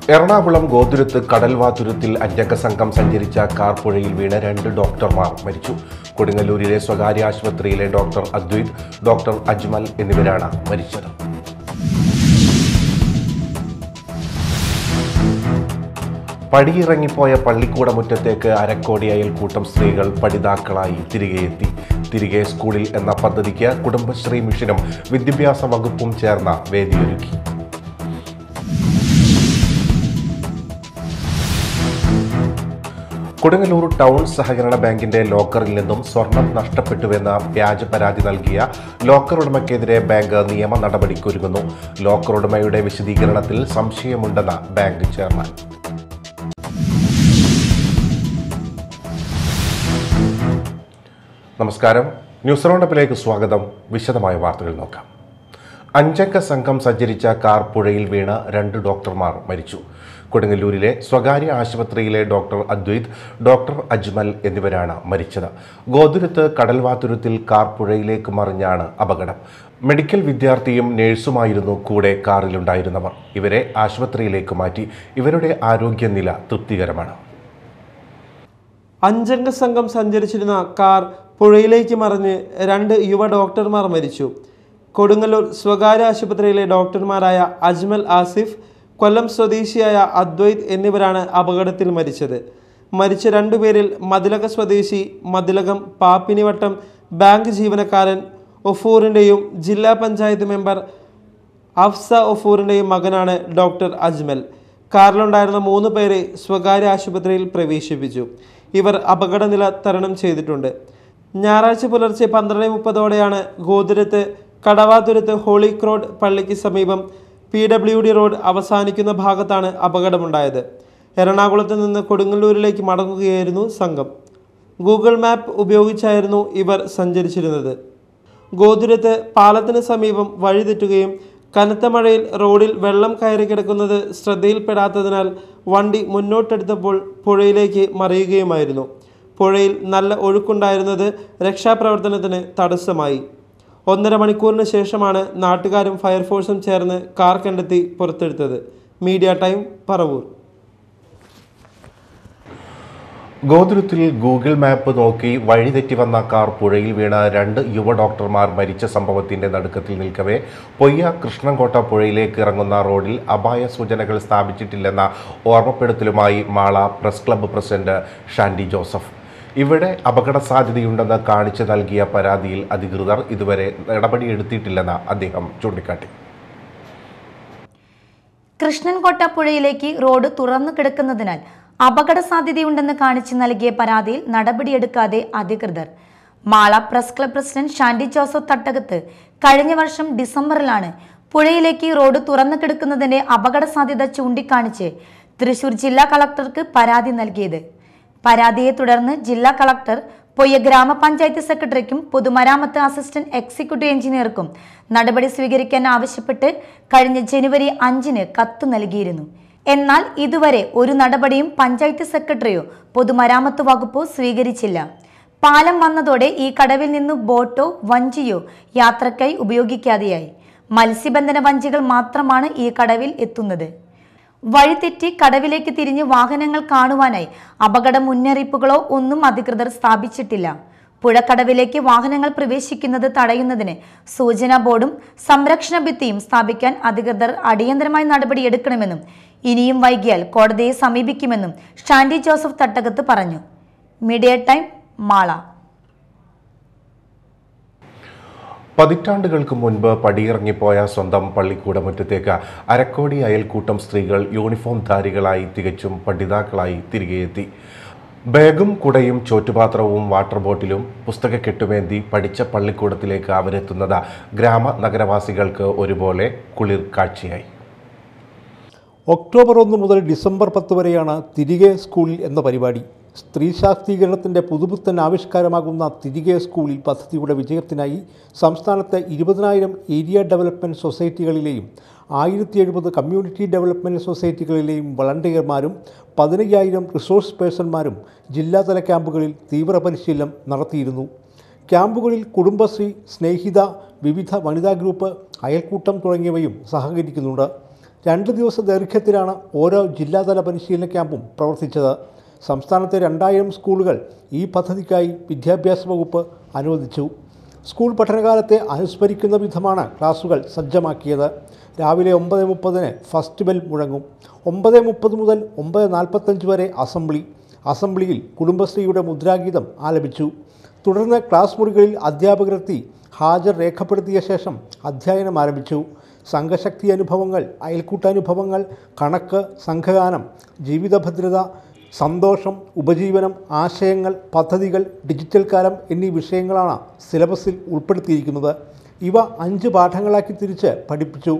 എറണാകുളം ഗോതുരത്ത് കടൽവാതുരത്തിൽ അഞ്ചംഗ സംഘം സഞ്ചരിച്ച കാർ പുഴയിൽ വീണ് രണ്ട് ഡോക്ടർമാർ മരിച്ചു കൊടുങ്ങല്ലൂരിലെ സ്വകാര്യ ആശുപത്രിയിലെ ഡോക്ടർ അദ്വൈത് ഡോക്ടർ അജ്മൽ എന്നിവരാണ് മരിച്ചത് പടിയിറങ്ങിപ്പോയ പള്ളിക്കൂടമുറ്റത്തേക്ക് അരക്കോടി അയൽക്കൂട്ടം സ്ത്രീകൾ പഠിതാക്കളായി തിരികെ എത്തി തിരികെ സ്കൂളിൽ എന്ന പദ്ധതിക്ക് കുടുംബശ്രീ മിഷനും വിദ്യാഭ്യാസ വകുപ്പും ചേർന്ന വേദിയൊരുക്കി കൊടുങ്ങല്ലൂർ ടൗൺ സഹകരണ ബാങ്കിന്റെ ലോക്കറിൽ നിന്നും സ്വർണം നഷ്ടപ്പെട്ടുവെന്ന വ്യാജ പരാതി നൽകിയ ലോക്കർ ഉടമയ്ക്കെതിരെ ബാങ്ക് നിയമ നടപടിക്കൊരുങ്ങുന്നു ലോക്കർ ഉടമയുടെ വിശദീകരണത്തിൽ സംശയമുണ്ടെന്ന് ബാങ്ക് ചെയർമാൻ നമസ്കാരം ന്യൂസ് റൗണ്ടപ്പിലേക്ക് സ്വാഗതം വിശദമായ വാർത്തകൾ നോക്കാം അഞ്ചംഗ സംഘം സഞ്ചരിച്ച കാർ പുഴയിൽ വീണ് രണ്ട് ഡോക്ടർമാർ മരിച്ചു കൊടുങ്ങല്ലൂരിലെ സ്വകാര്യ ആശുപത്രിയിലെ ഡോക്ടർ അദ്വൈത് ഡോക്ടർ അജ്മൽ എന്നിവരാണ് മരിച്ചത് ഗോതുരത്ത് കടൽവാതുരത്തിൽ കാർ പുഴയിലേക്ക് മറിഞ്ഞാണ് അപകടം മെഡിക്കൽ വിദ്യാർത്ഥിയും നഴ്സുമായിരുന്നു കൂടെ കാറിലുണ്ടായിരുന്നവർ ഇവരെ ആശുപത്രിയിലേക്ക് മാറ്റി ഇവരുടെ ആരോഗ്യനില തൃപ്തികരമാണ് അഞ്ചംഗ സംഘം സഞ്ചരിച്ചിരുന്ന കാർ പുഴയിലേക്ക് മറിഞ്ഞ് രണ്ട് യുവ ഡോക്ടർമാർ മരിച്ചു കൊടുങ്ങല്ലൂർ സ്വകാര്യ ആശുപത്രിയിലെ ഡോക്ടർമാരായ അജ്മൽ ആസിഫ് കൊല്ലം സ്വദേശിയായ അദ്വൈത് എന്നിവരാണ് അപകടത്തിൽ മരിച്ചത് മരിച്ച രണ്ടുപേരിൽ മതിലക സ്വദേശി മതിലകം പാപ്പിനിവട്ടം ബാങ്ക് ജീവനക്കാരൻ ഒഫൂറിൻ്റെയും ജില്ലാ പഞ്ചായത്ത് മെമ്പർ അഫ്സ ഒഫൂറിൻ്റെയും മകനാണ് ഡോക്ടർ അജ്മൽ കാറിലുണ്ടായിരുന്ന മൂന്ന് പേരെ സ്വകാര്യ ആശുപത്രിയിൽ പ്രവേശിപ്പിച്ചു ഇവർ അപകടനില തരണം ചെയ്തിട്ടുണ്ട് ഞായറാഴ്ച പുലർച്ചെ പന്ത്രണ്ട് മുപ്പതോടെയാണ് ഗോതുരത്ത് കടവാതുരത്ത് ഹോളി ക്രോഡ് പള്ളിക്ക് സമീപം പി ഡബ്ല്യു ഡി റോഡ് അവസാനിക്കുന്ന ഭാഗത്താണ് അപകടമുണ്ടായത് എറണാകുളത്ത് നിന്ന് കൊടുങ്ങല്ലൂരിലേക്ക് മടങ്ങുകയായിരുന്നു സംഘം ഗൂഗിൾ മാപ്പ് ഉപയോഗിച്ചായിരുന്നു ഇവർ സഞ്ചരിച്ചിരുന്നത് ഗോതുരത്ത് പാലത്തിന് സമീപം വഴിതെറ്റുകയും കനത്ത മഴയിൽ റോഡിൽ വെള്ളം കയറി കിടക്കുന്നത് ശ്രദ്ധയിൽപ്പെടാത്തതിനാൽ വണ്ടി മുന്നോട്ടെടുത്തപ്പോൾ പുഴയിലേക്ക് മറിയുകയുമായിരുന്നു പുഴയിൽ നല്ല ഒഴുക്കുണ്ടായിരുന്നത് രക്ഷാപ്രവർത്തനത്തിന് തടസ്സമായി ഒന്നര മണിക്കൂറിന് ശേഷമാണ് നാട്ടുകാരും ഫയർഫോഴ്സും ചേർന്ന് കാർ കണ്ടെത്തി പുറത്തെടുത്തത് മീഡിയ ടൈം പറവൂർ ഗോതുരത്തിൽ ഗൂഗിൾ മാപ്പ് നോക്കി വഴിതെറ്റി വന്ന കാർ പുഴയിൽ വീണ രണ്ട് യുവ ഡോക്ടർമാർ മരിച്ച സംഭവത്തിന്റെ നടുക്കത്തിൽ നിൽക്കവേ പൊയ്യ കൃഷ്ണൻകോട്ട പുഴയിലേക്ക് ഇറങ്ങുന്ന റോഡിൽ അപായ സൂചനകൾ സ്ഥാപിച്ചിട്ടില്ലെന്ന ഓർമ്മപ്പെടുത്തലുമായി Mala press club president Shandy Joseph ഇവിടെ അപകട സാധ്യതയുണ്ടെന്ന് കാണിച്ചു നൽകിയ പരാതിയിൽ അധികൃതർ ഇതുവരെ നടപടിയെടുത്തിട്ടില്ലെന്ന് അദ്ദേഹം ചൂണ്ടിക്കാട്ടി കൃഷ്ണൻകോട്ട പുഴയിലേക്ക് റോഡ് തുറന്നു കിടക്കുന്നതിനാൽ അപകട സാധ്യതയുണ്ടെന്ന് കാണിച്ച് നൽകിയ പരാതിയിൽ നടപടിയെടുക്കാതെ അധികൃതർ Mala press club president Shandy Joseph തട്ടകത്ത് കഴിഞ്ഞ വർഷം ഡിസംബറിലാണ് പുഴയിലേക്ക് റോഡ് തുറന്നു കിടക്കുന്നതിന്റെ അപകട സാധ്യത ചൂണ്ടിക്കാണിച്ച് തൃശൂർ ജില്ലാ കളക്ടർക്ക് പരാതി നൽകിയത് പരാതിയെ തുടർന്ന് ജില്ലാ കളക്ടർ പൊയ്യ ഗ്രാമപഞ്ചായത്ത് സെക്രട്ടറിക്കും പൊതുമരാമത്ത് അസിസ്റ്റന്റ് എക്സിക്യൂട്ടീവ് എഞ്ചിനീയർക്കും നടപടി സ്വീകരിക്കാൻ ആവശ്യപ്പെട്ട് കഴിഞ്ഞ ജനുവരി അഞ്ചിന് കത്ത് നൽകിയിരുന്നു എന്നാൽ ഇതുവരെ ഒരു നടപടിയും പഞ്ചായത്ത് സെക്രട്ടറിയോ പൊതുമരാമത്ത് വകുപ്പോ സ്വീകരിച്ചില്ല പാലം വന്നതോടെ ഈ കടവിൽ നിന്ന് ബോട്ടോ വഞ്ചിയോ യാത്രക്കായി ഉപയോഗിക്കാതെയായി മത്സ്യബന്ധന വഞ്ചികൾ മാത്രമാണ് ഈ കടവിൽ എത്തുന്നത് വഴിതെറ്റി കടവിലേക്ക് തിരിഞ്ഞ് വാഹനങ്ങൾ കാണുവാനായി അപകട മുന്നറിയിപ്പുകളോ ഒന്നും അധികൃതർ സ്ഥാപിച്ചിട്ടില്ല പുഴക്കടവിലേക്ക് വാഹനങ്ങൾ പ്രവേശിക്കുന്നത് തടയുന്നതിന് സൂചനാ ബോർഡും സംരക്ഷണ ഭിത്തിയും സ്ഥാപിക്കാൻ അധികൃതർ അടിയന്തരമായി നടപടിയെടുക്കണമെന്നും ഇനിയും വൈകിയാൽ കോടതിയെ സമീപിക്കുമെന്നും ഷാൻഡി ജോസഫ് തട്ടകത്ത് പറഞ്ഞു മീഡിയ ടൈം മാള പതിറ്റാണ്ടുകൾക്ക് മുൻപ് പടിയിറങ്ങിപ്പോയ സ്വന്തം പള്ളിക്കൂടമുറ്റത്തേക്ക് അരക്കോടി അയൽക്കൂട്ടം സ്ത്രീകൾ യൂണിഫോം ധാരികളായി തികച്ചും പഠിതാക്കളായി തിരികെ എത്തി ബാഗും കുടയും ചോറ്റുപാത്രവും വാട്ടർ ബോട്ടിലും പുസ്തക കെട്ടുമേന്തി പഠിച്ച പള്ളിക്കൂടത്തിലേക്ക് അവരെത്തുന്നത് ഗ്രാമ നഗരവാസികൾക്ക് ഒരുപോലെ കുളിർ കാഴ്ചയായി ഒക്ടോബർ ഒന്ന് മുതൽ ഡിസംബർ പത്ത് വരെയാണ് തിരികെ സ്കൂളിൽ എന്ന പരിപാടി സ്ത്രീ ശാക്തീകരണത്തിൻ്റെ പുതുപുത്തൻ ആവിഷ്കാരമാകുന്ന തിരികെ സ്കൂളിൽ പദ്ധതിയുടെ വിജയത്തിനായി സംസ്ഥാനത്തെ ഇരുപതിനായിരം ഏരിയ ഡെവലപ്മെൻറ്റ് സൊസൈറ്റികളിലെയും ആയിരത്തി എഴുപത് കമ്മ്യൂണിറ്റി ഡെവലപ്മെൻറ്റ് സൊസൈറ്റികളിലെയും വളണ്ടിയർമാരും പതിനയ്യായിരം റിസോഴ്സ് പേഴ്സൺമാരും ജില്ലാതല ക്യാമ്പുകളിൽ തീവ്ര പരിശീലനം നടത്തിയിരുന്നു ക്യാമ്പുകളിൽ കുടുംബശ്രീ സ്നേഹിത വിവിധ വനിതാ ഗ്രൂപ്പ് അയൽക്കൂട്ടം തുടങ്ങിയവയും സഹകരിക്കുന്നുണ്ട് രണ്ട് ദിവസ ദൈർഘ്യത്തിലാണ് ഓരോ ജില്ലാതല പരിശീലന ക്യാമ്പും പ്രവർത്തിച്ചത് സംസ്ഥാനത്തെ രണ്ടായിരം സ്കൂളുകൾ ഈ പദ്ധതിക്കായി വിദ്യാഭ്യാസ വകുപ്പ് അനുവദിച്ചു സ്കൂൾ പഠനകാലത്തെ അനുസ്മരിക്കുന്ന വിധമാണ് ക്ലാസുകൾ സജ്ജമാക്കിയത് രാവിലെ ഒമ്പത് മുപ്പതിന് ഫസ്റ്റ് ബെൽ മുഴങ്ങും ഒമ്പത് മുപ്പത് മുതൽ ഒമ്പത് നാൽപ്പത്തഞ്ച് വരെ അസംബ്ലി അസംബ്ലിയിൽ കുടുംബശ്രീയുടെ മുദ്രാഗീതം ആലപിച്ചു തുടർന്ന് ക്ലാസ് മുറികളിൽ അധ്യാപകരെത്തി ഹാജർ രേഖപ്പെടുത്തിയ ശേഷം അധ്യയനം ആരംഭിച്ചു സംഘശക്തി അനുഭവങ്ങൾ അയൽക്കൂട്ടാനുഭവങ്ങൾ കണക്ക് സംഘഗാനം ജീവിതഭദ്രത സന്തോഷം ഉപജീവനം ആശയങ്ങൾ പദ്ധതികൾ ഡിജിറ്റൽ കാലം എന്നീ വിഷയങ്ങളാണ് സിലബസിൽ ഉൾപ്പെടുത്തിയിരിക്കുന്നത് ഇവ അഞ്ച് പാഠങ്ങളാക്കി തിരിച്ച് പഠിപ്പിച്ചു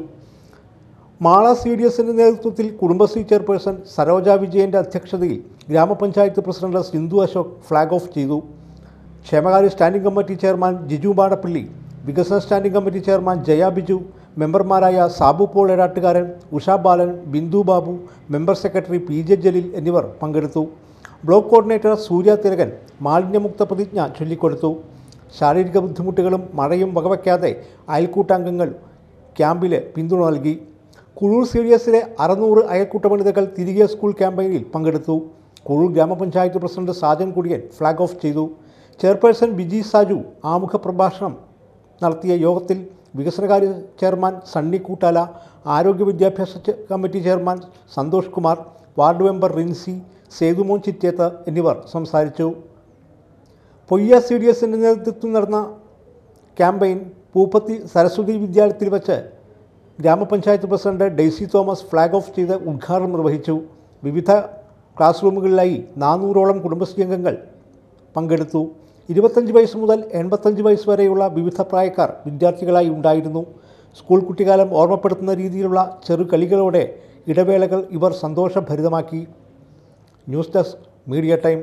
മാള സി ഡി എസിൻ്റെ നേതൃത്വത്തിൽ കുടുംബശ്രീ ചെയർപേഴ്സൺ സരോജ വിജയൻ്റെ അധ്യക്ഷതയിൽ ഗ്രാമപഞ്ചായത്ത് president Sindhu Ashok flag off ചെയ്തു ക്ഷേമകാര്യ standing committee chairman Jiju Madappally വികസന standing committee chairman Jaya Biju മെമ്പർമാരായ Sabu Paul Edattukaran Usha Balan Bindu Babu member secretary P J Jaleel എന്നിവർ പങ്കെടുത്തു ബ്ലോക്ക് കോർഡിനേറ്റർ സൂര്യ തിലകൻ മാലിന്യമുക്ത പ്രതിജ്ഞ ചൊല്ലിക്കൊടുത്തു ശാരീരിക ബുദ്ധിമുട്ടുകളും മഴയും വകവയ്ക്കാതെ അയൽക്കൂട്ടാംഗങ്ങൾ ക്യാമ്പിൽ പിന്തുണ നൽകി കുഴൂർ സി ഡി എസിലെ അറുന്നൂറ് അയൽക്കൂട്ട വനിതകൾ തിരികെ സ്കൂൾ ക്യാമ്പയിനിൽ പങ്കെടുത്തു കുഴൂർ ഗ്രാമപഞ്ചായത്ത് president Sajan Kudiyan flag off ചെയ്തു ചെയർപേഴ്സൺ ബിജി സാജു ആമുഖ പ്രഭാഷണം നടത്തിയ യോഗത്തിൽ വികസനകാര്യ ചെയർമാൻ സണ്ണി കൂട്ടാല ആരോഗ്യ വിദ്യാഭ്യാസ ചെ- committee chairman Santhosh Kumar ward member Rinsy Sethumon Chittethu എന്നിവർ സംസാരിച്ചു പൊയ്യ സി ഡി എസിൻ്റെ നേതൃത്വത്തിൽ നടന്ന ക്യാമ്പയിൻ പൂപ്പത്തി സരസ്വതി വിദ്യാലയത്തിൽ വെച്ച് ഗ്രാമപഞ്ചായത്ത് president Daisy Thomas flag off ചെയ്ത് ഉദ്ഘാടനം നിർവഹിച്ചു വിവിധ ക്ലാസ് റൂമുകളിലായി നാനൂറോളം കുടുംബശ്രീ അംഗങ്ങൾ പങ്കെടുത്തു ഇരുപത്തഞ്ച് വയസ്സ് മുതൽ എൺപത്തഞ്ച് വയസ്സ് വരെയുള്ള വിവിധ പ്രായക്കാർ വിദ്യാർത്ഥികളായി ഉണ്ടായിരുന്നു സ്കൂൾ കുട്ടിക്കാലം ഓർമ്മപ്പെടുത്തുന്ന രീതിയിലുള്ള ചെറു കളികളോടെ ഇടവേളകൾ ഇവർ സന്തോഷഭരിതമാക്കി ന്യൂസ് ഡെസ്ക് മീഡിയ ടൈം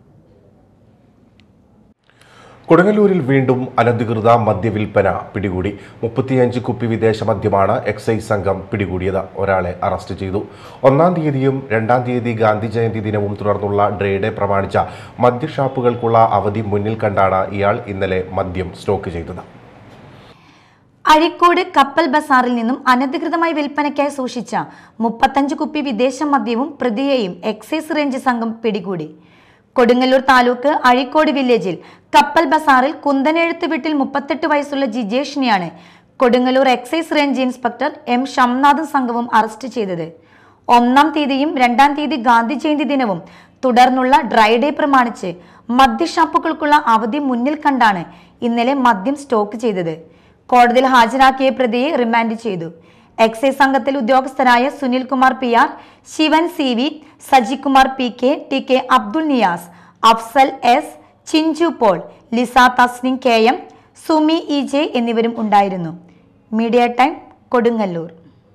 കൊടുങ്ങല്ലൂരിൽ വീണ്ടും അനധികൃത മദ്യവിൽപ്പന പിടികൂടി മുപ്പത്തിയഞ്ച് കുപ്പി വിദേശ മദ്യമാണ് എക്സൈസ് സംഘം പിടികൂടിയത് ഒരാളെ അറസ്റ്റ് ചെയ്തു ഒന്നാം തീയതിയും രണ്ടാം തീയതി ഗാന്ധി ജയന്തി ദിനവും തുടർന്നുള്ള ഡ്രേഡെ പ്രമാണിച്ച മദ്യഷാപ്പുകൾക്കുള്ള അവധി മുന്നിൽ കണ്ടാണ് ഇയാൾ ഇന്നലെ മദ്യം സ്റ്റോക്ക് ചെയ്തത് അഴിക്കോട് കപ്പൽ ബസാറിൽ നിന്നും അനധികൃതമായി വിൽപ്പനയ്ക്കായി സൂക്ഷിച്ച മുപ്പത്തഞ്ച് കുപ്പി വിദേശ മദ്യവും പ്രതിയെയും എക്സൈസ് റേഞ്ച് സംഘം പിടികൂടി കൊടുങ്ങല്ലൂർ താലൂക്ക് അഴിക്കോട് വില്ലേജിൽ കപ്പൽ ബസാറിൽ കുന്തനെഴുത്ത് വീട്ടിൽ മുപ്പത്തെട്ട് വയസ്സുള്ള ജിജേഷിനെയാണ് Kodungallur excise range inspector M ഷംനാഥും സംഘവും അറസ്റ്റ് ചെയ്തത് ഒന്നാം തീയതിയും രണ്ടാം തീയതി ഗാന്ധി ജയന്തി ദിനവും തുടർന്നുള്ള ഡ്രൈ ഡേ പ്രമാണിച്ച് മദ്യഷാപ്പുകൾക്കുള്ള അവധി മുന്നിൽ കണ്ടാണ് ഇന്നലെ മദ്യം സ്റ്റോക്ക് ചെയ്തത് കോടതിയിൽ ഹാജരാക്കിയ പ്രതിയെ റിമാൻഡ് ചെയ്തു എക്സൈസ് സംഘത്തിൽ ഉദ്യോഗസ്ഥരായ Sunil Kumar P R Sivan C V Sajikumar P K T K Abdul Niyas Afsal S Chinchu Paul Lisa Thasnim K M Sumi E J എന്നിവരും ഉണ്ടായിരുന്നു media time Kodungallur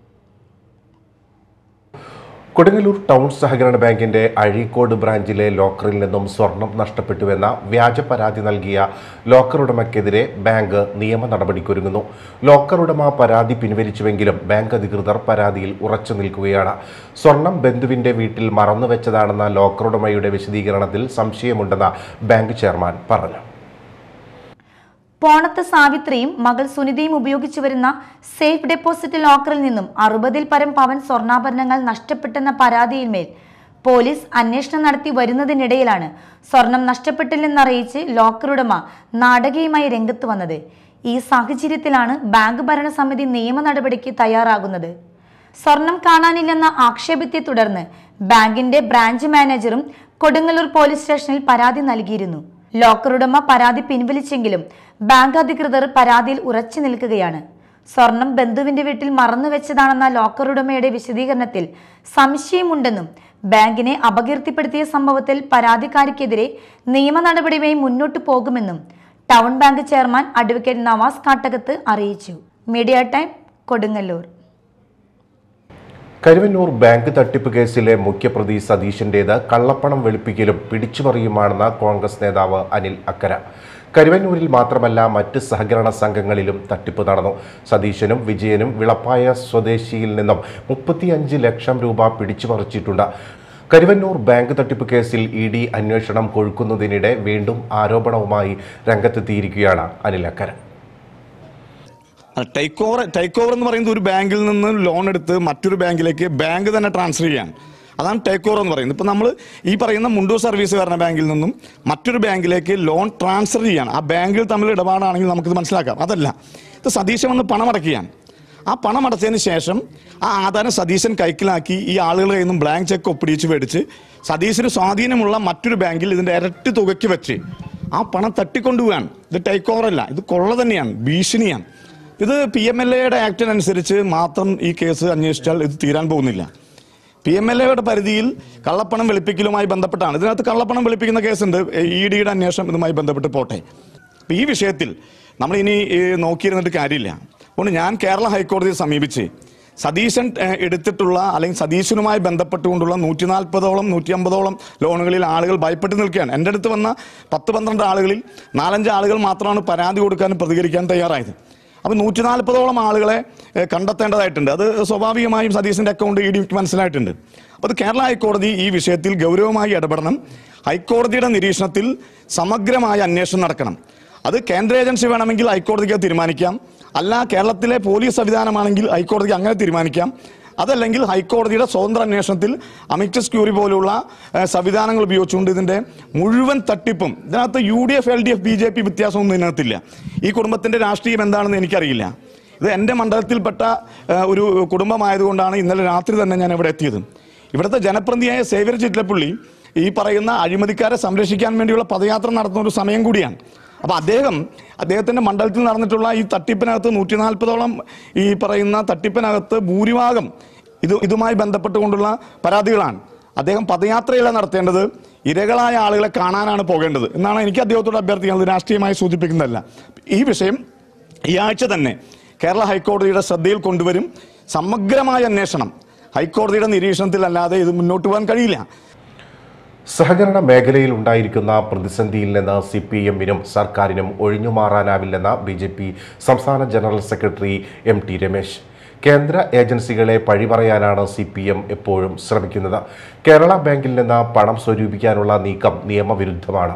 Kodungallur town സഹകരണ ബാങ്കിന്റെ അഴീക്കോട് ബ്രാഞ്ചിലെ ലോക്കറിൽ നിന്നും സ്വർണം നഷ്ടപ്പെട്ടുവെന്ന വ്യാജ പരാതി നൽകിയ ലോക്കർ ഉടമയ്ക്കെതിരെ ബാങ്ക് നിയമ നടപടിക്കൊരുങ്ങുന്നു ലോക്കർ ഉടമ പരാതി പിൻവലിച്ചുവെങ്കിലും ബാങ്ക് അധികൃതർ പരാതിയിൽ ഉറച്ചു നിൽക്കുകയാണ് സ്വർണം ബന്ധുവിന്റെ വീട്ടിൽ മറന്നുവെച്ചതാണെന്ന ലോക്കർ ഉടമയുടെ വിശദീകരണത്തിൽ സംശയമുണ്ടെന്ന് ബാങ്ക് ചെയർമാൻ പറഞ്ഞു പോണത്ത് സാവിത്രിയും മകൾ സുനിതയും ഉപയോഗിച്ചു വരുന്ന സേഫ് ഡെപ്പോസിറ്റ് ലോക്കറിൽ നിന്നും അറുപതിൽ പരം പവൻ സ്വർണ്ണാഭരണങ്ങൾ നഷ്ടപ്പെട്ടെന്ന പരാതിയിന്മേൽ പോലീസ് അന്വേഷണം നടത്തി വരുന്നതിനിടയിലാണ് സ്വർണം നഷ്ടപ്പെട്ടില്ലെന്നറിയിച്ച് ലോക്കർ ഉടമ നാടകീയമായി രംഗത്ത് വന്നത് ഈ സാഹചര്യത്തിലാണ് ബാങ്ക് ഭരണസമിതി നിയമ നടപടിക്ക് തയ്യാറാകുന്നത് സ്വർണം കാണാനില്ലെന്ന ആക്ഷേപത്തെ തുടർന്ന് ബാങ്കിന്റെ ബ്രാഞ്ച് മാനേജറും കൊടുങ്ങല്ലൂർ പോലീസ് സ്റ്റേഷനിൽ പരാതി നൽകിയിരുന്നു ലോക്കർ ഉടമ പരാതി പിൻവലിച്ചെങ്കിലും ബാങ്ക് അധികൃതർ പരാതിയിൽ ഉറച്ചു നിൽക്കുകയാണ് സ്വർണം ബന്ധുവിന്റെ വീട്ടിൽ മറന്നുവെച്ചതാണെന്ന ലോക്കർ ഉടമയുടെ വിശദീകരണത്തിൽ സംശയമുണ്ടെന്നും ബാങ്കിനെ അപകീർത്തിപ്പെടുത്തിയ സംഭവത്തിൽ പരാതിക്കാരിക്കെതിരെ നിയമ നടപടിയുമായി മുന്നോട്ടു പോകുമെന്നും town bank chairman advocate Navas Kattakath അറിയിച്ചു media time Kodungallur Karuvannur bank തട്ടിപ്പ് കേസിലെ മുഖ്യപ്രതി സതീശന്റേത് കള്ളപ്പണം വെളുപ്പിക്കലും പിടിച്ചുപറിയുമാണെന്ന് കോൺഗ്രസ് നേതാവ് അനിൽ അക്കര കരുവന്നൂരിൽ മാത്രമല്ല മറ്റ് സഹകരണ സംഘങ്ങളിലും തട്ടിപ്പ് നടന്നു സതീശനും വിജയനും വിളപ്പായ സ്വദേശിയിൽ നിന്നും മുപ്പത്തിയഞ്ച് ലക്ഷം രൂപ പിടിച്ചുപറിച്ചിട്ടുണ്ട് കരുവന്നൂർ ബാങ്ക് തട്ടിപ്പ് കേസിൽ ഇ ഡി അന്വേഷണം കൊഴുക്കുന്നതിനിടെ വീണ്ടും ആരോപണവുമായി രംഗത്തെത്തിയിരിക്കുകയാണ് Anil Akkara take over take over എന്ന് പറയുന്നത് ഒരു ബാങ്കിൽ നിന്ന് ലോൺ എടുത്ത് മറ്റൊരു ബാങ്കിലേക്ക് ബാങ്ക് തന്നെ ട്രാൻസ്ഫർ ചെയ്യാൻ അതാണ് ടേക്ക് ഓവർ എന്ന് പറയുന്നത് ഇപ്പം നമ്മൾ ഈ പറയുന്ന മുണ്ടൂർ സർവീസ് ഭരണ ബാങ്കിൽ നിന്നും മറ്റൊരു ബാങ്കിലേക്ക് ലോൺ ട്രാൻസ്ഫർ ചെയ്യാൻ ആ ബാങ്കിൽ തമ്മിൽ ഇടപാടാണെങ്കിൽ നമുക്കിത് മനസ്സിലാക്കാം അതല്ല ഇത് സതീശൻ വന്ന് പണം അടയ്ക്കുകയാണ് ആ പണം അടച്ചതിന് ശേഷം ആ ആധാരം സതീശൻ കൈക്കലാക്കി ഈ ആളുകളുടെ കയ്യിൽ നിന്നും ബ്ലാങ്ക് ചെക്ക് ഒപ്പിടിച്ച് മേടിച്ച് സതീശന് സ്വാധീനമുള്ള മറ്റൊരു ബാങ്കിൽ ഇതിന്റെ ഇരട്ടി തുകയ്ക്ക് വെച്ച് ആ പണം തട്ടിക്കൊണ്ടുപോകാൻ ഇത് ടേക്ക് ഓവർ അല്ല ഇത് കൊള്ള തന്നെയാണ് ഭീഷണിയാണ് ഇത് പി എം എൽ എയുടെ ആക്ടിനനുസരിച്ച് മാത്രം ഈ കേസ് അന്വേഷിച്ചാൽ ഇത് തീരാൻ പോകുന്നില്ല പി എം എൽ എയുടെ പരിധിയിൽ കള്ളപ്പണം വെളുപ്പിക്കലുമായി ബന്ധപ്പെട്ടാണ് ഇതിനകത്ത് കള്ളപ്പണം വെളുപ്പിക്കുന്ന കേസുണ്ട് ഇ ഡിയുടെ അന്വേഷണം ഇതുമായി ബന്ധപ്പെട്ട് പോട്ടെ അപ്പൊ ഈ വിഷയത്തിൽ നമ്മൾ ഇനി ഏഹ്, നോക്കിയിരുന്നിട്ട് കാര്യമില്ല അതുകൊണ്ട് ഞാൻ കേരള ഹൈക്കോടതിയെ സമീപിച്ച് സതീശൻ ഏഹ്, എടുത്തിട്ടുള്ള അല്ലെങ്കിൽ സതീശനുമായി ബന്ധപ്പെട്ടുകൊണ്ടുള്ള നൂറ്റി നാൽപ്പതോളം നൂറ്റി അമ്പതോളം ലോണുകളിൽ ആളുകൾ ഭയപ്പെട്ട് നിൽക്കുകയാണ് എൻ്റെ അടുത്ത് വന്ന പത്ത് പന്ത്രണ്ട് ആളുകളിൽ നാലഞ്ച് ആളുകൾ മാത്രമാണ് പരാതി കൊടുക്കാനും പ്രതികരിക്കാൻ തയ്യാറായത് അപ്പോൾ നൂറ്റി നാൽപ്പതോളം ആളുകളെ ഏഹ്, കണ്ടെത്തേണ്ടതായിട്ടുണ്ട് അത് സ്വാഭാവികമായും സതീശൻ്റെ അക്കൗണ്ട് ഇ ഡിക്ക് മനസ്സിലായിട്ടുണ്ട് അപ്പോൾ അത് കേരള ഹൈക്കോടതി ഈ വിഷയത്തിൽ ഗൗരവമായി ഇടപെടണം ഹൈക്കോടതിയുടെ നിരീക്ഷണത്തിൽ സമഗ്രമായ അന്വേഷണം നടക്കണം അത് കേന്ദ്ര ഏജൻസി വേണമെങ്കിൽ ഹൈക്കോടതിക്ക് അത് തീരുമാനിക്കാം അല്ല കേരളത്തിലെ പോലീസ് സംവിധാനമാണെങ്കിൽ ഹൈക്കോടതിക്ക് അങ്ങനെ തീരുമാനിക്കാം അതല്ലെങ്കിൽ ഹൈക്കോടതിയുടെ സ്വതന്ത്ര അന്വേഷണത്തിൽ അമിക്കസ് ക്യൂറി പോലുള്ള ഏഹ്, സംവിധാനങ്ങൾ ഉപയോഗിച്ചുകൊണ്ട് ഇതിന്റെ മുഴുവൻ തട്ടിപ്പും ഇതിനകത്ത് U D F L D F B J P വ്യത്യാസമൊന്നും ഇതിനകത്തില്ല ഈ കുടുംബത്തിന്റെ രാഷ്ട്രീയം എന്താണെന്ന് എനിക്കറിയില്ല ഇത് എൻ്റെ മണ്ഡലത്തിൽപ്പെട്ട ഏഹ്, ഒരു കുടുംബമായതുകൊണ്ടാണ് ഇന്നലെ രാത്രി തന്നെ ഞാൻ ഇവിടെ എത്തിയത് ഇവിടുത്തെ ജനപ്രതിനിധിയായ സേവ്യർ ചിറ്റലപ്പള്ളി ഈ പറയുന്ന അഴിമതിക്കാരെ സംരക്ഷിക്കാൻ വേണ്ടിയുള്ള പദയാത്ര നടത്തുന്ന ഒരു സമയം കൂടിയാണ് അപ്പൊ അദ്ദേഹം അദ്ദേഹത്തിന്റെ മണ്ഡലത്തിൽ നടന്നിട്ടുള്ള ഈ തട്ടിപ്പിനകത്ത് നൂറ്റി നാൽപ്പതോളം ഈ പറയുന്ന തട്ടിപ്പിനകത്ത് ഭൂരിഭാഗം ഇത് ഇതുമായി ബന്ധപ്പെട്ടുകൊണ്ടുള്ള പരാതികളാണ് അദ്ദേഹം പദയാത്രയല്ല നടത്തേണ്ടത് ഇരകളായ ആളുകളെ കാണാനാണ് പോകേണ്ടത് എന്നാണ് എനിക്ക് അദ്ദേഹത്തോട് അഭ്യർത്ഥിക്കുന്നത് രാഷ്ട്രീയമായി സൂചിപ്പിക്കുന്നതല്ല ഈ വിഷയം ഈ ആഴ്ച തന്നെ കേരള ഹൈക്കോടതിയുടെ ശ്രദ്ധയിൽ കൊണ്ടുവരും സമഗ്രമായ അന്വേഷണം ഹൈക്കോടതിയുടെ നിരീക്ഷണത്തിലല്ലാതെ ഇത് മുന്നോട്ട് പോകാൻ കഴിയില്ല സഹകരണ മേഖലയിൽ ഉണ്ടായിരിക്കുന്ന പ്രതിസന്ധിയിൽ നിന്ന് സി പി എമ്മിനും സർക്കാരിനും ഒഴിഞ്ഞു മാറാനാവില്ലെന്ന ബി ജെ പി സംസ്ഥാന general secretary M T Ramesh കേന്ദ്ര ഏജൻസികളെ പഴിപറയാനാണ് സി പി എം എപ്പോഴും ശ്രമിക്കുന്നത് കേരള ബാങ്കിൽ നിന്ന് പണം സ്വരൂപിക്കാനുള്ള നീക്കം നിയമവിരുദ്ധമാണ്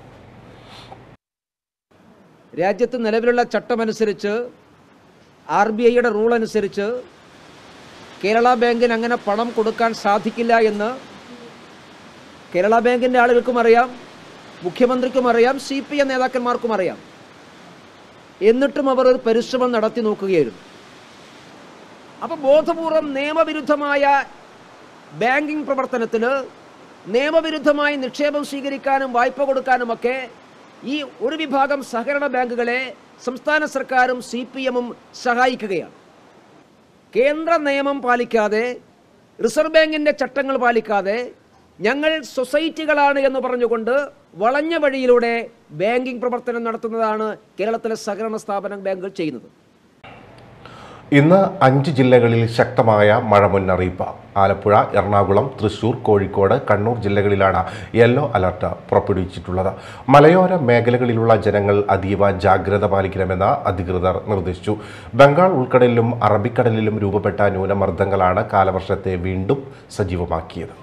രാജ്യത്ത് നിലവിലുള്ള ചട്ടമനുസരിച്ച് ആർ ബി ഐയുടെ റൂൾ അനുസരിച്ച് കേരള ബാങ്കിന് അങ്ങനെ പണം കൊടുക്കാൻ സാധിക്കില്ല എന്ന് കേരള ബാങ്കിൻ്റെ ആളുകൾക്കും അറിയാം മുഖ്യമന്ത്രിക്കും അറിയാം സി പി എം നേതാക്കന്മാർക്കും അറിയാം എന്നിട്ടും അവർ ഒരു പരിശ്രമം നടത്തി നോക്കുകയായിരുന്നു അപ്പോൾ ബോധപൂർവം നിയമവിരുദ്ധമായ ബാങ്കിംഗ് പ്രവർത്തനത്തിൽ നിയമവിരുദ്ധമായി നിക്ഷേപം സ്വീകരിക്കാനും വായ്പ കൊടുക്കാനുമൊക്കെ ഈ ഒരു വിഭാഗം സഹകരണ ബാങ്കുകളെ സംസ്ഥാന സർക്കാരും സി പി എമ്മും സഹായിക്കുകയാണ് കേന്ദ്ര നിയമം പാലിക്കാതെ റിസർവ് ബാങ്കിൻ്റെ ചട്ടങ്ങൾ പാലിക്കാതെ ഞങ്ങൾ സൊസൈറ്റികളാണ് എന്ന് പറഞ്ഞുകൊണ്ട് വളഞ്ഞ വഴിയിലൂടെ ബാങ്കിംഗ് പ്രവർത്തനം നടത്തുന്നതാണ് കേരളത്തിലെ സഹകരണ സ്ഥാപന ബാങ്കുകൾ ചെയ്യുന്നത് ഇന്ന് അഞ്ച് ജില്ലകളിൽ ശക്തമായ മഴ മുന്നറിയിപ്പ് ആലപ്പുഴ എറണാകുളം തൃശൂർ കോഴിക്കോട് കണ്ണൂർ ജില്ലകളിലാണ് യെല്ലോ അലർട്ട് പുറപ്പെടുവിച്ചിട്ടുള്ളത് മലയോര മേഖലകളിലുള്ള ജനങ്ങൾ അതീവ ജാഗ്രത പാലിക്കണമെന്ന് അധികൃതർ നിർദ്ദേശിച്ചു ബംഗാൾ ഉൾക്കടലിലും അറബിക്കടലിലും രൂപപ്പെട്ട ന്യൂനമർദ്ദങ്ങളാണ് കാലവർഷത്തെ വീണ്ടും സജീവമാക്കിയത്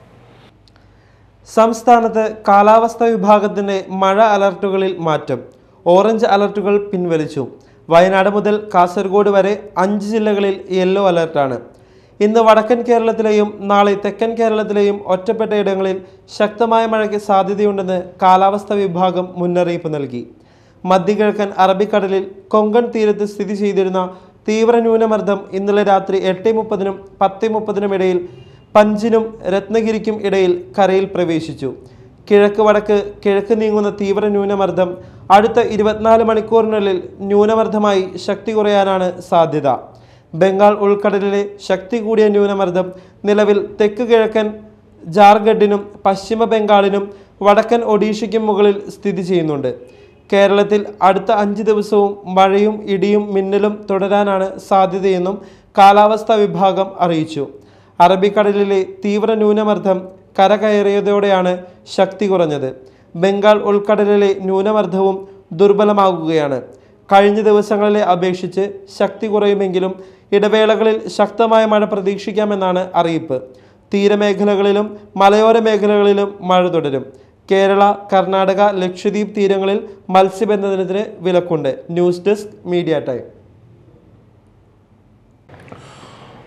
സംസ്ഥാനത്ത് കാലാവസ്ഥാ വിഭാഗത്തിന്റെ മഴ അലർട്ടുകളിൽ മാറ്റം ഓറഞ്ച് അലർട്ടുകൾ പിൻവലിച്ചു വയനാട് മുതൽ കാസർഗോഡ് വരെ അഞ്ച് ജില്ലകളിൽ യെല്ലോ അലർട്ടാണ് ഇന്ന് വടക്കൻ കേരളത്തിലെയും നാളെ തെക്കൻ കേരളത്തിലെയും ഒറ്റപ്പെട്ട ഇടങ്ങളിൽ ശക്തമായ മഴയ്ക്ക് സാധ്യതയുണ്ടെന്ന് കാലാവസ്ഥാ വിഭാഗം മുന്നറിയിപ്പ് നൽകി മധ്യകിഴക്കൻ അറബിക്കടലിൽ കൊങ്കൺ തീരത്ത് സ്ഥിതി ചെയ്തിരുന്ന തീവ്ര ന്യൂനമർദ്ദം ഇന്നലെ രാത്രി എട്ട് മുപ്പതിനും പത്ത് മുപ്പതിനും ഇടയിൽ പഞ്ചിനും രത്നഗിരിക്കും ഇടയിൽ കരയിൽ പ്രവേശിച്ചു കിഴക്ക് വടക്ക് കിഴക്ക് നീങ്ങുന്ന തീവ്ര ന്യൂനമർദ്ദം അടുത്ത ഇരുപത്തിനാല് മണിക്കൂറിനുള്ളിൽ ന്യൂനമർദ്ദമായി ശക്തി കുറയാനാണ് സാധ്യത ബംഗാൾ ഉൾക്കടലിലെ ശക്തി കൂടിയ ന്യൂനമർദ്ദം നിലവിൽ തെക്ക് കിഴക്കൻ ജാർഖണ്ഡിനും പശ്ചിമ ബംഗാളിനും വടക്കൻ ഒഡീഷയ്ക്കും മുകളിൽ സ്ഥിതി ചെയ്യുന്നുണ്ട് കേരളത്തിൽ അടുത്ത അഞ്ച് ദിവസവും മഴയും ഇടിയും മിന്നലും തുടരാനാണ് സാധ്യതയെന്നും കാലാവസ്ഥാ വിഭാഗം അറിയിച്ചു അറബിക്കടലിലെ തീവ്ര ന്യൂനമർദ്ദം കരകയറിയതോടെയാണ് ശക്തി കുറഞ്ഞത് ബംഗാൾ ഉൾക്കടലിലെ ന്യൂനമർദ്ദവും ദുർബലമാകുകയാണ് കഴിഞ്ഞ ദിവസങ്ങളിലെ അപേക്ഷിച്ച് ശക്തി കുറയുമെങ്കിലും ഇടവേളകളിൽ ശക്തമായ മഴ പ്രതീക്ഷിക്കാമെന്നാണ് അറിയിപ്പ് തീരമേഖലകളിലും മലയോര മേഖലകളിലും മഴ തുടരും കേരള കർണാടക ലക്ഷദ്വീപ് തീരങ്ങളിൽ മത്സ്യബന്ധനത്തിന് വിലക്കുണ്ട് ന്യൂസ് ഡെസ്ക് മീഡിയ ടൈം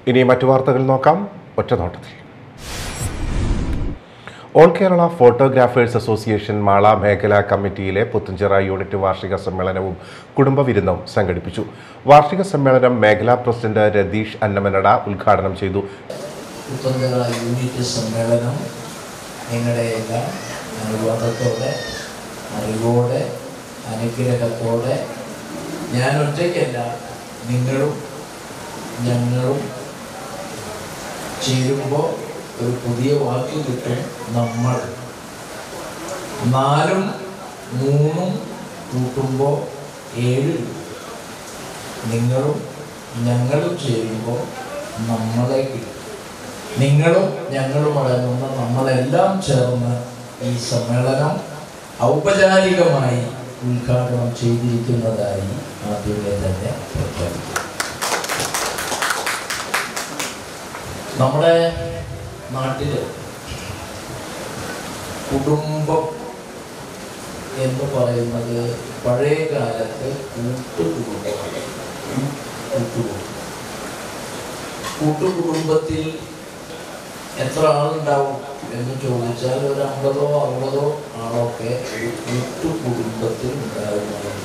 ഇനി മറ്റു വാർത്തകൾ നോക്കാം ഒറ്റനോട്ടത്തിൽ all Kerala photographers association Mala മേഖലാ കമ്മിറ്റിയിലെ പുത്തഞ്ചിറ യൂണിറ്റ് വാർഷിക സമ്മേളനവും കുടുംബ വിരുന്നും സംഘടിപ്പിച്ചു വാർഷിക സമ്മേളനം മേഖലാ പ്രസിഡന്റ് രതീഷ് അന്നമനട ഉദ്ഘാടനം ചെയ്തു പുത്തഞ്ചിറ യൂണിറ്റ് സമ്മേളനം നിങ്ങളുടെയെല്ലാം അനുവാദത്തോടെ അറിവോടെ അനുഗ്രഹത്തോടെ ഞാൻ ഒറ്റയ്ക്കല്ല നിങ്ങളും ഞങ്ങളും ചേരുമ്പോൾ ഒരു പുതിയ വാക്ക് കിട്ടും നമ്മൾ നാലും മൂന്നും കൂട്ടുമ്പോൾ ഏഴ് കിട്ടും. നിങ്ങളും ഞങ്ങളും ചേരുമ്പോൾ നമ്മളെ കിട്ടും നിങ്ങളും ഞങ്ങളും അടങ്ങുന്ന നമ്മളെല്ലാം ചേർന്ന് ഈ സമ്മേളനം ഔപചാരികമായി ഉദ്ഘാടനം ചെയ്തിരിക്കുന്നതായി ആദ്യമേ തന്നെ പ്രഖ്യാപിക്കും നമ്മുടെ നാട്ടില് കുടുംബം എന്ന് പറയുന്നത് പഴയ കാലത്ത് കൂട്ടുകുടുംബമാണ് കൂട്ടുകുടുംബം കൂട്ടുകുടുംബത്തിൽ എത്ര ആളുണ്ടാവും എന്ന് ചോദിച്ചാൽ ഒരു അമ്പതോ അറുപതോ ആളൊക്കെ ഒരു കൂട്ടുകുടുംബത്തിൽ ഉണ്ടാകുന്നതാണ്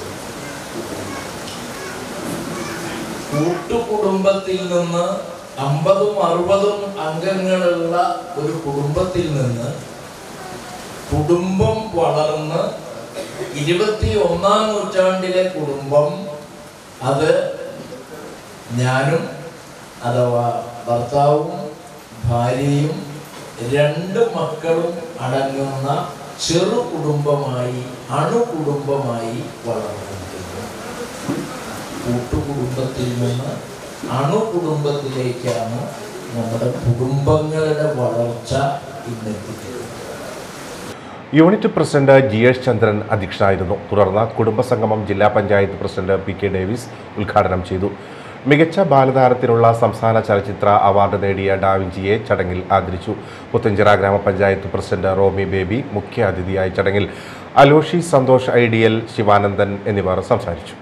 കൂട്ടുകുടുംബത്തിൽ നിന്ന് അമ്പതും അറുപതും അംഗങ്ങളുള്ള ഒരു കുടുംബത്തിൽ നിന്ന് കുടുംബം വളർന്ന് ഇരുപത്തി ഒന്നാം നൂറ്റാണ്ടിലെ കുടുംബം അത് ഞാനും അഥവാ ഭർത്താവും ഭാര്യയും രണ്ട് മക്കളും അടങ്ങുന്ന ചെറു കുടുംബമായി അണുകുടുംബമായി വളർന്നിരിക്കുന്നു കൂട്ടുകുടുംബത്തിൽ നിന്ന് അണുകുടുംബത്തിലേക്കാണ് നമ്മുടെ കുടുംബങ്ങളുടെ വളർച്ച ഇന്നെത്തിക്കുന്നത് unit president G S Chandran അധ്യക്ഷനായിരുന്നു തുടർന്ന് കുടുംബസംഗമം ജില്ലാ panchayat president P K Davis ഉദ്ഘാടനം ചെയ്തു മികച്ച ബാലതാരത്തിനുള്ള സംസ്ഥാന ചലച്ചിത്ര അവാർഡ് നേടിയ ഡാവിഞ്ചിയെ ചടങ്ങിൽ ആദരിച്ചു പുത്തഞ്ചിറ ഗ്രാമപഞ്ചായത്ത് പ്രസിഡന്റ് റോമി ബേബി മുഖ്യ അതിഥിയായ ചടങ്ങിൽ അലോഷി സന്തോഷ് ഐഡിയൽ ശിവാനന്ദൻ എന്നിവർ സംസാരിച്ചു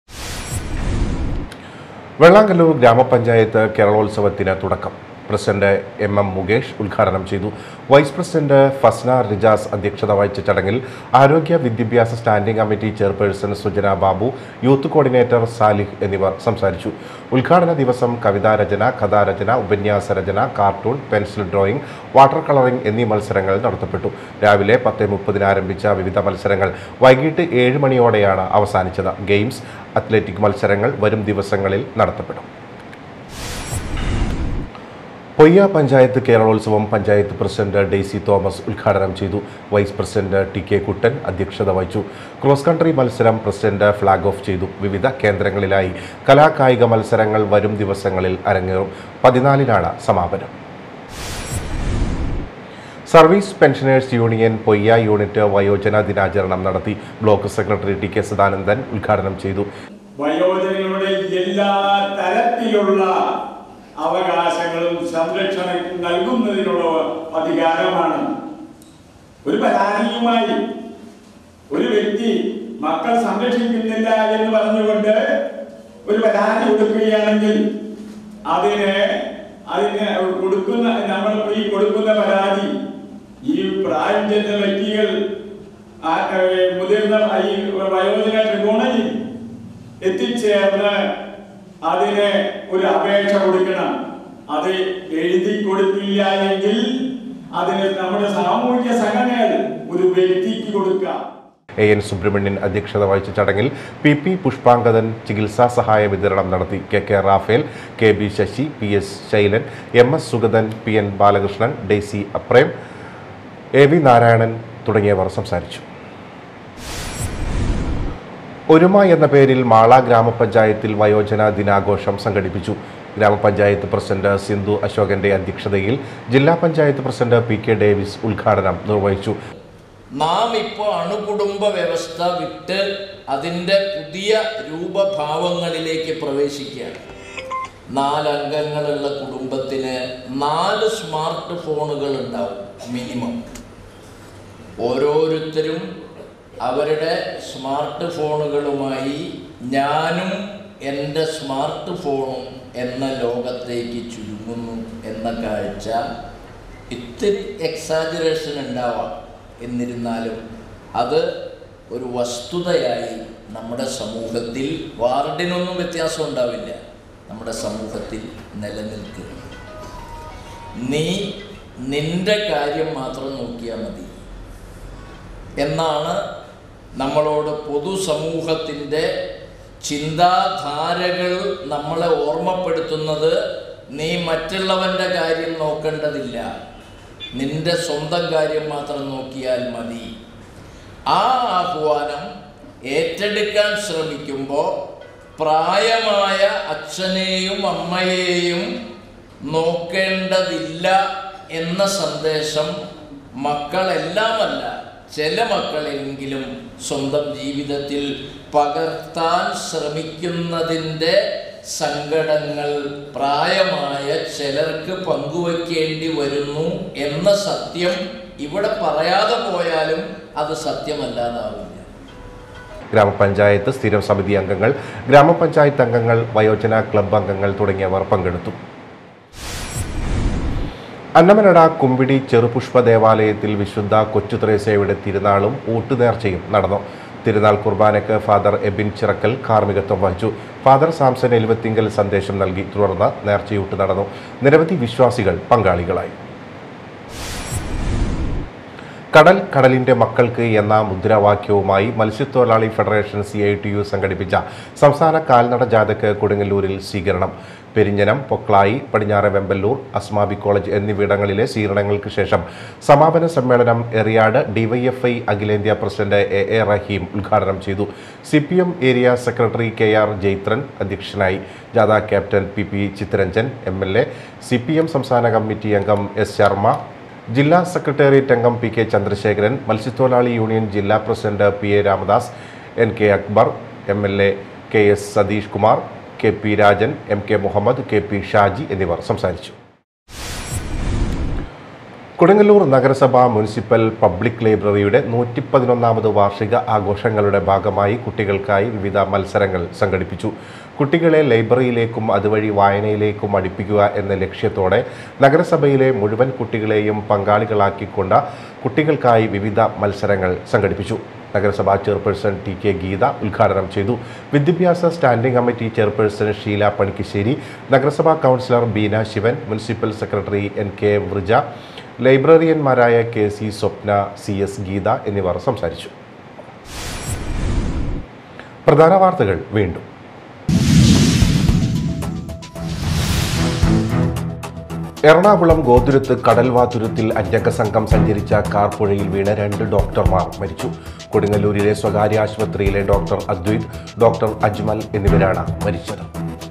വെള്ളാങ്കല്ലൂർ ഗ്രാമപഞ്ചായത്ത് കേരളോത്സവത്തിന് തുടക്കം പ്രസിഡന്റ് എം എം മുകേഷ് ഉദ്ഘാടനം ചെയ്തു വൈസ് പ്രസിഡന്റ് ഫസ്ന റിജാസ് അധ്യക്ഷത വഹിച്ച ചടങ്ങിൽ ആരോഗ്യ വിദ്യാഭ്യാസ standing committee chairperson Sujana Babu youth coordinator Salih എന്നിവർ സംസാരിച്ചു ഉദ്ഘാടന ദിവസം കവിതാരചന കഥാരചന ഉപന്യാസ രചന cartoon pencil drawing water colouring എന്നീ മത്സരങ്ങൾ നടത്തപ്പെട്ടു രാവിലെ പത്ത് മുപ്പതിന് ആരംഭിച്ച വിവിധ മത്സരങ്ങൾ വൈകിട്ട് ഏഴ് മണിയോടെയാണ് അവസാനിച്ചത് ഗെയിംസ് അത്ലറ്റിക് മത്സരങ്ങൾ വരും ദിവസങ്ങളിൽ നടത്തപ്പെടും പൊയ്യ പഞ്ചായത്ത് കേരളോത്സവം പഞ്ചായത്ത് പ്രസിഡന്റ് ഡെയ്സി തോമസ് ഉദ്ഘാടനം ചെയ്തു vice president T K Kuttan അധ്യക്ഷത വഹിച്ചു ക്രോസ് കൺട്രി മത്സരം പ്രസിഡന്റ് ഫ്ളാഗ് ഓഫ് ചെയ്തു വിവിധ കേന്ദ്രങ്ങളിലായി കലാകായിക മത്സരങ്ങൾ വരും ദിവസങ്ങളിൽ അരങ്ങേറും പതിനാലിനാണ് സമാപനം service pensioners union Poyya unit വയോജന ദിനാചരണം നടത്തി block secretary T K Sadanandan ഉദ്ഘാടനം ചെയ്തു വയോജനങ്ങളുടെ എല്ലാ തരത്തിലുള്ള അവകാശങ്ങളും സംരക്ഷണം നൽകുന്നതിനുള്ള അധികാരമാണ് ഒരു പരാതിയുമായി ഒരു വ്യക്തി മക്കൾ സംരക്ഷിക്കുന്നില്ല എന്ന് പറഞ്ഞുകൊണ്ട് ഒരു പരാതി കൊടുക്കുകയാണെങ്കിൽ അതിന് അതിന് കൊടുക്കുന്ന നമ്മൾ ഈ കൊടുക്കുന്ന പരാതി ഈ പ്രായം ചെന്ന വ്യക്തികൾ ആ- ഏ, മുതിർന്ന ഈ വയോജന ട്രിബ്യൂണലിൽ എത്തിച്ചേർന്ന് അതിന് ഒരു അപേക്ഷ കൊടുക്കണം അത് എഴുതി കൊടുക്കില്ല എങ്കിൽ അതിന് നമ്മുടെ സാമൂഹിക സംഘടനകൾ ഒരു വ്യക്തിക്ക് കൊടുക്കാം എ എൻ സുബ്രഹ്മണ്യൻ അധ്യക്ഷത വഹിച്ച ചടങ്ങിൽ പി പി പുഷ്പാങ്കദൻ ചികിത്സാ സഹായ വിതരണം നടത്തി K K Raphael K B Sasi P S Shailan M S Sugathan P N Balakrishnan Daisy Aprem A V Narayanan തുടങ്ങിയവർ സംസാരിച്ചു ഒരുമ എന്ന പേരിൽ മാള ഗ്രാമപഞ്ചായത്തിൽ വയോജന ദിനാഘോഷം സംഘടിപ്പിച്ചു ഗ്രാമപഞ്ചായത്ത് പ്രസിഡന്റ് സിന്ധു അശോകന്റെ അധ്യക്ഷതയിൽ ജില്ലാ panchayat president P K Davis ഉദ്ഘാടനം നിർവഹിച്ചു നാം ഇപ്പോൾ അണുകുടുംബ വ്യവസ്ഥ വിട്ട് അതിൻ്റെ പുതിയ രൂപഭാവങ്ങളിലേക്ക് പ്രവേശിക്കുകയാണ് നാലംഗങ്ങളുള്ള കുടുംബത്തിന് നാല് സ്മാർട്ട് ഫോണുകൾ ഉണ്ടാവും മിനിമം ഓരോരുത്തരും അവരുടെ സ്മാർട്ട് ഫോണുകളുമായി ഞാനും എൻ്റെ സ്മാർട്ട് ഫോണും എന്ന ലോകത്തേക്ക് ചുരുങ്ങുന്നു എന്ന കാഴ്ച ഇത്തിരി എക്സാജറേഷൻ ഉണ്ടാവാം എന്നിരുന്നാലും അത് ഒരു വസ്തുതയായി നമ്മുടെ സമൂഹത്തിൽ വാർഡിനൊന്നും വ്യത്യാസം ഉണ്ടാവില്ല നമ്മുടെ സമൂഹത്തിൽ നിലനിൽക്കുക നീ നിന്റെ കാര്യം മാത്രം നോക്കിയാൽ മതി എന്നാണ് നമ്മളോട് പൊതുസമൂഹത്തിൻ്റെ ചിന്താധാരകൾ നമ്മളെ ഓർമ്മപ്പെടുത്തുന്നത് നീ മറ്റുള്ളവൻ്റെ കാര്യം നോക്കേണ്ടതില്ല നിന്റെ സ്വന്തം കാര്യം മാത്രം നോക്കിയാൽ മതി ആ ആഹ്വാനം ഏറ്റെടുക്കാൻ ശ്രമിക്കുമ്പോൾ പ്രായമായ അച്ഛനെയും അമ്മയെയും നോക്കേണ്ടതില്ല എന്ന സന്ദേശം മക്കളെല്ലാമല്ല ചില മക്കളെങ്കിലും സ്വന്തം ജീവിതത്തിൽ പകർത്താൻ ശ്രമിക്കുന്നതിൻ്റെ സങ്കടങ്ങൾ പ്രായമായ ചിലർക്ക് പങ്കുവയ്ക്കേണ്ടി വരുന്നു എന്ന സത്യം ഇവിടെ പറയാതെ പോയാലും അത് സത്യമല്ലാതാവില്ല ഗ്രാമപഞ്ചായത്ത് സ്ഥിരം സമിതി അംഗങ്ങൾ ഗ്രാമപഞ്ചായത്ത് അംഗങ്ങൾ വയോജന ക്ലബ്ബ് അംഗങ്ങൾ തുടങ്ങിയവർ പങ്കെടുത്തു അന്നമനട കുമ്പിടി ചെറുപുഷ്പ ദേവാലയത്തിൽ വിശുദ്ധ കൊച്ചുത്രേസയുടെ തിരുനാളും ഊട്ടുനേർച്ചയും നടന്നു തിരുനാൾ കുർബാനയ്ക്ക് ഫാദർ എബിൻ ചിറക്കൽ കാർമ്മികത്വം വഹിച്ചു ഫാദർ സാംസൺ എലുവത്തിങ്കൽ സന്ദേശം നൽകി തുടർന്ന് നേർച്ചയൂട്ട് നടന്നു നിരവധി വിശ്വാസികൾ പങ്കാളികളായി കടൽ കടലിന്റെ മക്കൾക്ക് എന്ന മുദ്രാവാക്യവുമായി മത്സ്യത്തൊഴിലാളി federation C I T U സംഘടിപ്പിച്ച സംസ്ഥാന കാൽനട ജാഥയ്ക്ക് കൊടുങ്ങല്ലൂരിൽ സ്വീകരണം പെരിഞ്ഞനം പൊക്ലായി പടിഞ്ഞാറ് വെമ്പല്ലൂർ അസ്മാബി കോളേജ് എന്നിവിടങ്ങളിലെ സ്വീകരണങ്ങൾക്ക് ശേഷം സമാപന സമ്മേളനം എറിയാട് ഡിവൈഎഫ്ഐ അഖിലേന്ത്യാ പ്രസിഡന്റ് എ എ റഹീം ഉദ്ഘാടനം ചെയ്തു C P M area secretary K R Jaithran അധ്യക്ഷനായി ജാഥ captain P P Chittaranjan M L A C P M സംസ്ഥാന കമ്മിറ്റി അംഗം എസ് ശർമ്മ ജില്ലാ സെക്രട്ടേറിയറ്റ് അംഗം പി കെ ചന്ദ്രശേഖരൻ മത്സ്യത്തൊഴിലാളി യൂണിയൻ ജില്ലാ president P A Ramadas N K Akbar M L A K S Satheesh Kumar K P Rajan M K Muhammad K P Shaji എന്നിവർ സംസാരിച്ചു കൊടുങ്ങല്ലൂർ നഗരസഭ municipal public ലൈബ്രറിയുടെ നൂറ്റി പതിനൊന്നാമത് വാർഷിക ആഘോഷങ്ങളുടെ ഭാഗമായി കുട്ടികൾക്കായി വിവിധ മത്സരങ്ങൾ സംഘടിപ്പിച്ചു കുട്ടികളെ ലൈബ്രറിയിലേക്കും അതുവഴി വായനയിലേക്കും അടുപ്പിക്കുക എന്ന ലക്ഷ്യത്തോടെ നഗരസഭയിലെ മുഴുവൻ കുട്ടികളെയും പങ്കാളികളാക്കിക്കൊണ്ട് കുട്ടികൾക്കായി വിവിധ മത്സരങ്ങൾ സംഘടിപ്പിച്ചു നഗരസഭാ ചെയർപേഴ്സൺ ടി കെ ഗീത ഉദ്ഘാടനം ചെയ്തു വിദ്യാഭ്യാസ standing committee chairperson Sheela Panikkisseri നഗരസഭാ councillor Beena Sivan municipal secretary N K Vrija ലൈബ്രറിയന്മാരായ K C Swapna C S Geetha എന്നിവർ സംസാരിച്ചു പ്രധാന വാർത്തകൾ വീണ്ടും എറണാകുളം ഗോതുരത്ത് കടൽവാതുരത്തിൽ അഞ്ചംഗ സംഘം സഞ്ചരിച്ച കാർ പുഴയിൽ വീണ് രണ്ട് ഡോക്ടർമാർ മരിച്ചു കൊടുങ്ങല്ലൂരിലെ സ്വകാര്യ ആശുപത്രിയിലെ ഡോക്ടർ അദ്വൈത് ഡോക്ടർ അജ്മൽ എന്നിവരാണ് മരിച്ചത്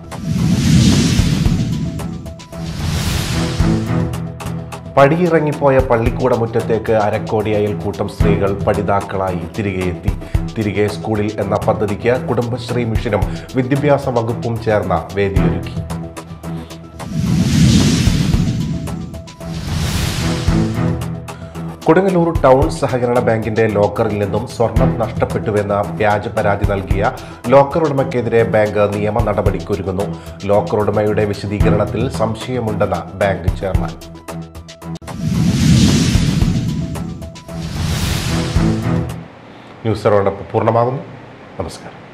പടിയിറങ്ങിപ്പോയ പള്ളിക്കൂടമുറ്റത്തേക്ക് അരക്കോടി അയൽക്കൂട്ടം സ്ത്രീകൾ പഠിതാക്കളായി തിരികെ എത്തി തിരികെ സ്കൂളിൽ എന്ന പദ്ധതിക്ക് കുടുംബശ്രീ മിഷനും വിദ്യാഭ്യാസ വകുപ്പും ചേർന്ന വേദിയൊരുക്കി കൊടുങ്ങല്ലൂർ ടൗൺ സഹകരണ ബാങ്കിന്റെ ലോക്കറിൽ നിന്നും സ്വർണം നഷ്ടപ്പെട്ടുവെന്ന വ്യാജ പരാതി നൽകിയ ലോക്കർ ഉടമയ്ക്കെതിരെ ബാങ്ക് നിയമ നടപടിക്കൊരുങ്ങുന്നു ലോക്കർ ഉടമയുടെ വിശദീകരണത്തിൽ സംശയമുണ്ടെന്ന് ബാങ്ക് ചെയർമാൻ ന്യൂസ് റൗണ്ടപ്പ് പൂർണ്ണമാകുന്നു നമസ്കാരം